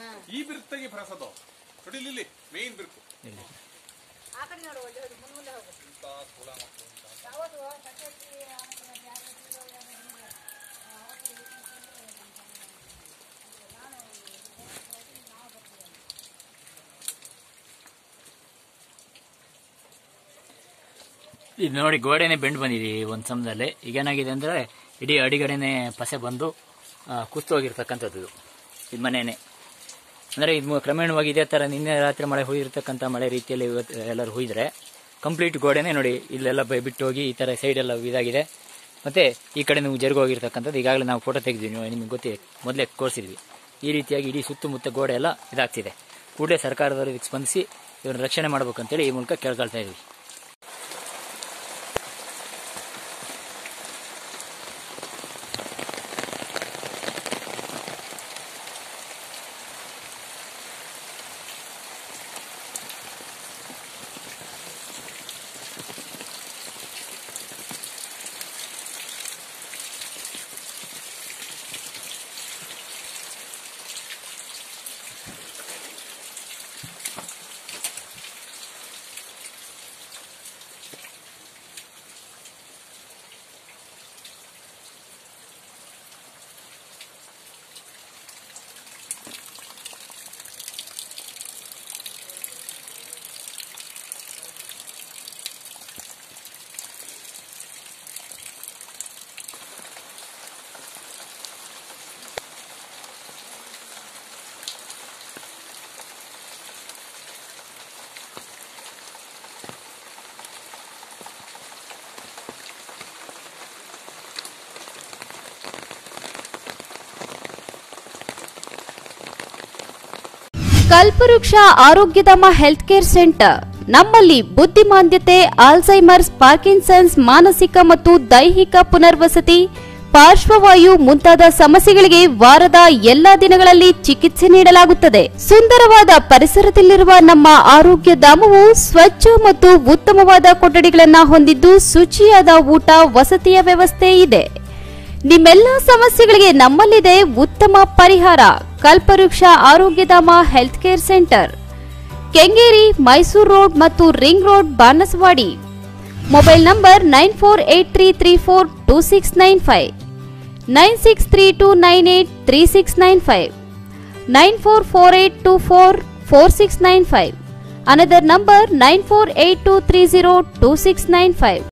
ಈ ಬಿರುಕು ತೆಗಿ ಪ್ರಸಾದ ನೋಡಿ ಇಲ್ಲಿ, ಇಲ್ಲಿ ಮೇನ್ ಬಿರುಕು ಆ ಕಡೆ ನೋಡು ಒಳ್ಳೆ ಹೋಗಿ ಮುಂದೆ ಮುಂದೆ ಹೋಗು ಹೌದು ಸತ್ಯಕ್ಕೆ ಆಮೇಲೆ ಯಾರು ಇದ್ರು, ಯಾರು ಇದ್ರು. ಇದು ನೋಡಿ ಗೋಡೆನೆ ಬೆಂಡ್ ಬಂದಿದೆ ಒಂದು ಸಮಯದಲ್ಲಿ ಈಗ ಏನಾಗಿದೆ ಅಂದ್ರೆ ಇಡೀ ಅಡಿಗಡೆನೆ ಪಸೆ ಬಂದು ಆ, ಕುಸ್ತು ಹೋಗಿರ್ತಕ್ಕಂಥದ್ದು ಇದು ಇದು ಮನೆನೇ ಅಂದ್ರೆ ಇದು ಕ್ರಮೇಣವಾಗಿ ಇದೇ ತರ ನಿನ್ನೆ ರಾತ್ರಿ ಮಳೆ ಹುಯ್ದಿರ್ತಕ್ಕಂಥ ಮಳೆ ರೀತಿಯಲ್ಲಿ ಇವತ್ತು ಎಲ್ಲರೂ ಹುಯ್ದ್ರೆ ಕಂಪ್ಲೀಟ್ ಗೋಡೆನೆ ನೋಡಿ ಇಲ್ಲೆಲ್ಲ ಬೈ- ಬಿಟ್ಟು ಹೋಗಿ ಈ ತರ ಸೈಡ್ ಎಲ್ಲ ಇದಾಗಿದೆ ಮತ್ತೆ ಈ ಕಡೆ ನೀವು ಜರುಗಿ ಹೋಗಿರ್ತಕ್ಕಂಥದ್ದು ಈಗಾಗಲೇ ನಾವು ಫೋಟೋ ತೆಗೆದಿದ್ವಿ ನೀವು- ನಿಮ್ಗೆ ಗೊತ್ತಿದೆ ಮೊದಲೇ ತೋರಿಸಿದ್ವಿ ಈ ರೀತಿಯಾಗಿ ಇಡೀ ಸುತ್ತಮುತ್ತ ಗೋಡೆ ಎಲ್ಲ ಇದಾಗ್ತಿದೆ ಕೂಡಲೇ ಸರ್ಕಾರದವರು ಇದಕ್ಕೆ ಸ್ಪಂದಿಸಿ ಇವ್ರನ್ನ ರಕ್ಷಣೆ ಮಾಡ್ಬೇಕಂತೇಳಿ ಈ ಮೂಲಕ ಕೇಳ್ಕೊಳ್ತಾ ಇದ್ವಿ ಕಲ್ಪವೃಕ್ಷ ಆರೋಗ್ಯಧಾಮ ಹೆಲ್ತ್ ಕೇರ್ ಸೆಂಟರ್ ನಮ್ಮಲ್ಲಿ ಬುದ್ಧಿಮಾಂದ್ಯತೆ ಆಲ್ಝೈಮರ್ಸ್ ಪಾರ್ಕಿನ್ಸನ್ಸ್ ಮಾನಸಿಕ ಮತ್ತು ದೈಹಿಕ ಪುನರ್ವಸತಿ ಪಾರ್ಶ್ವವಾಯು ಮುಂತಾದ ಸಮಸ್ಯೆಗಳಿಗೆ ವಾರದ ಎಲ್ಲಾ ದಿನಗಳಲ್ಲಿ ಚಿಕಿತ್ಸೆ ನೀಡಲಾಗುತ್ತದೆ ಸುಂದರವಾದ ಪರಿಸರದಲ್ಲಿರುವ ನಮ್ಮ ಆರೋಗ್ಯ ಧಾಮವು ಸ್ವಚ್ಛ ಮತ್ತು ಉತ್ತಮವಾದ ಕೊಠಡಿಗಳನ್ನು ಹೊಂದಿದ್ದು ಶುಚಿಯಾದ ಊಟ ವಸತಿಯ ವ್ಯವಸ್ಥೆ ಇದೆ ನಿಮ್ಮೆಲ್ಲ ಸಮಸ್ಯೆಗಳಿಗೆ ನಮ್ಮಲ್ಲಿದೆ ಉತ್ತಮ ಪರಿಹಾರ Kalpavriksha Arogyadhama health care centre Kengeri Mysore road ಮತ್ತು ring road Banaswadi mobile number nine four eight three three four two six nine five nine six three two nine eight three six nine five nine four four eight two four four six nine five another number nine four eight two three zero two six nine five